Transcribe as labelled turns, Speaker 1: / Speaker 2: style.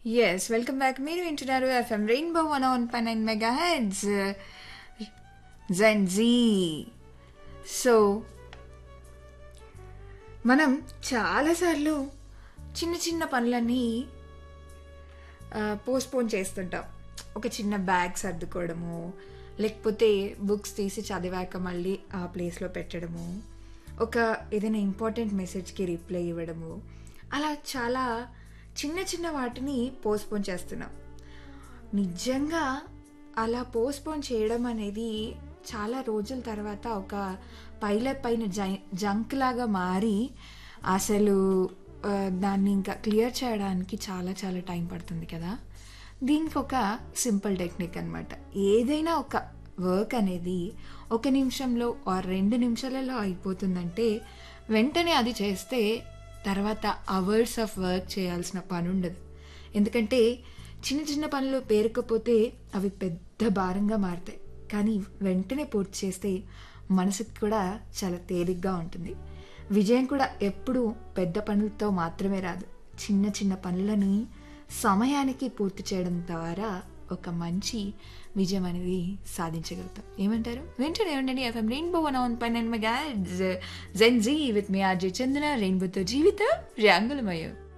Speaker 1: yes welcome back మీరు వింటున్నారు FM Rainbow one one పై nine mega heads Gen Z so మనం చాలాసార్లు చిన్న చిన్న పనులన్నీ పోస్ట్పోన్ చేస్తుంటాం ఒక చిన్న బ్యాగ్ సర్దుకోవడము లేకపోతే బుక్స్ తీసి చదివాక మళ్ళీ ఆ ప్లేస్లో పెట్టడము ఒక ఏదైనా ఇంపార్టెంట్ మెసేజ్కి రిప్లై ఇవ్వడము అలా చాలా చిన్న చిన్న వాటిని పోస్ట్పోన్ చేస్తున్నాం నిజంగా అలా పోస్ట్పోన్ చేయడం అనేది చాలా రోజుల తర్వాత ఒక పైల పైన జంక్ లాగా మారి అసలు ఆ, దాన్ని ఇంకా క్లియర్ చేయడానికి చాలా చాలా టైం పడుతుంది కదా దీనికి ఒక సింపుల్ టెక్నిక్ అనమాట ఏదైనా ఒక వర్క్ అనేది ఒక నిమిషంలో ఆర్ రెండు నిమిషాలలో అయిపోతుందంటే వెంటనే అది చేస్తే తర్వాత అవర్స్ ఆఫ్ వర్క్ చేయాల్సిన పని ఉండదు ఎందుకంటే చిన్న చిన్న పనులు పేరుకపోతే అవి పెద్ద భారంగా మారుతాయి కానీ వెంటనే పూర్తి చేస్తే మనసుకి కూడా చాలా తేలిగ్గా ఉంటుంది విజయం కూడా ఎప్పుడూ పెద్ద పనులతో మాత్రమే రాదు చిన్న చిన్న పనులని సమయానికి పూర్తి చేయడం ద్వారా ఒక మంచి విజయం అనేది సాధించగలుగుతాం ఏమంటారు వెంటనే ఉండండి ఎఫ్ఎం రెయిన్బో వన్ వన్ పైన మెగా జెన్ జీ విత్ మీ ఆర్జే చందన రెయిన్బోతో జీవితం రంగులమయం